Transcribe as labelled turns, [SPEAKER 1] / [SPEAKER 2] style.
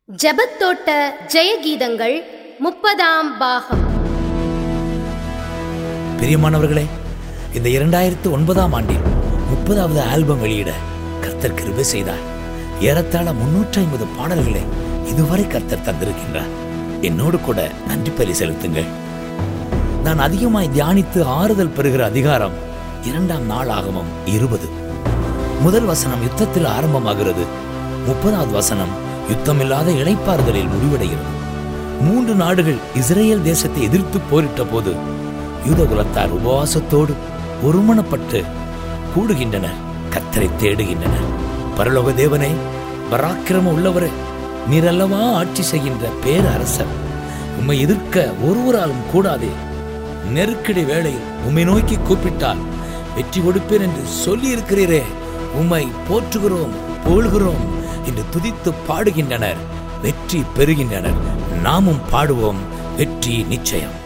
[SPEAKER 1] ஜெபத்தோட்ட ஜெயகீதங்கள் முப்பதாம் பாகம்
[SPEAKER 2] பிரியமானவர்களே இந்த இரண்டாயிரத்து ஒன்பதாம் ஆண்டில் முப்பதாவது ஆல்பம் வெளியிட கர்த்தர் கிருபை செய்தார் ஏறத்தாழ முன்னூற்றி ஐம்பது பாடல்களை இதுவரை கர்த்தர் தந்திருக்கின்றார் என்னோடு கூட நன்றி பலி செலுத்துங்கள் நான் அதிகமாய் தியானித்து ஆறுதல் பெறுகிற அதிகாரம் இரண்டாம் நாள் ஆகமம் இருபது முதல் வசனம் யுத்தத்தில் ஆரம்பமாகிறது முப்பதாவது வசனம் யுத்தமில்லாத இளைப்பாறுதலில் முடிவடைகிறது மூன்று நாடுகள் இஸ்ரேல் தேசத்தை எதிர்த்து போரிட்ட போது யூத குலத்தார் உபவாசத்தோடு ஒருமனப்பட்டு கூடுகின்றனர் கத்தரை தேடுகின்றனர் பரலோக தேவனே பராக்கிரம உள்ளவரே நீரல்லவா ஆட்சி செய்கின்ற பேரரசர் உம்மை எதிர்க்க ஒருவராலும் கூடாதே நெருக்கடி வேளையில் உம்மை நோக்கி கூப்பிட்டால் வெற்றி கொடுப்பேன் என்று சொல்லி இருக்கிறீரே உம்மை போற்றுகிறோம் புகழ்கிறோம் என்று துதித்து பாடுகின்றனர் வெற்றி பெறுகின்றனர் நாமும் பாடுவோம் வெற்றி நிச்சயம்